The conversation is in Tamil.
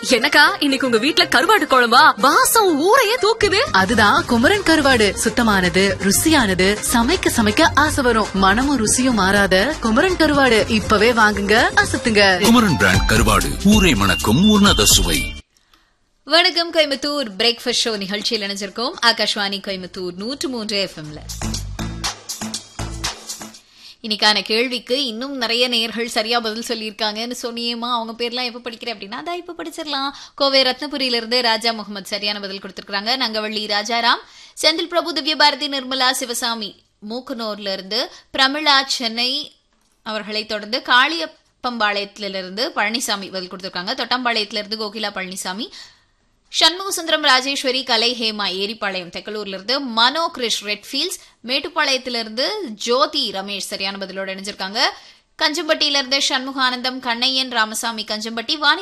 என்னக்கா இன்னைக்கு உங்க வீட்ல கருவாடு குழம்பா வாசம் ஊரையே தூக்குது அதுதான் குமரன் கருவாடு சுத்தமானது ருசியானது சமைக்க சமைக்க ஆசை வரும் மனமும் ருசியும் மாறாத குமரன் கருவாடு இப்பவே வாங்குங்க அசத்துங்க குமரன் பிராண்ட் கருவாடு ஊரை மணக்கும் உன்னத சுவை வணக்கம் கோயம்புத்தூர் பிரேக்ஃபாஸ்ட் ஷோ நிகழ்ச்சியில் இணைஞ்சிருக்கோம் ஆகாஷ்வாணி கோயம்புத்தூர் நூற்று மூன்று எஃப்எம்ல இன்னைக்கான கேள்விக்கு இன்னும் நிறைய நேயர்கள் சரியா பதில் சொல்லியிருக்காங்கன்னு சொன்னியேமா அவங்க பேர்லாம் எப்ப படிக்கிறேன் அப்படின்னா அதான் இப்ப படிச்சிடலாம் கோவை ரத்னபுரியில இருந்து ராஜா முகமது சரியான பதில் கொடுத்திருக்காங்க நங்கவள்ளி ராஜாராம் செந்தில் பிரபு திவ்ய பாரதி நிர்மலா சிவசாமி மூக்கனூர்ல இருந்து பிரமிளா சென்னை அவர்களை தொடர்ந்து காளியப்பம்பாளையத்திலிருந்து பழனிசாமி பதில் கொடுத்திருக்காங்க தொட்டம்பாளையத்திலிருந்து கோகிலா பழனிசாமி சண்முக சுந்தரம் ராஜேஸ்வரி கலை ஹேமா ஏரிப்பாளையம் தெக்கலூர்ல இருந்து மனோ கிரிஷ் ரெட்ஃபீல்ட்ஸ் மேட்டுப்பாளையத்திலிருந்து ஜோதி ரமேஷ் சரியான பதிலோட இணைஞ்சிருக்காங்க கஞ்சம்பட்டியில இருந்து சண்முகானந்தம் கண்ணையன் ராமசாமி கஞ்சம்பட்டி வாணி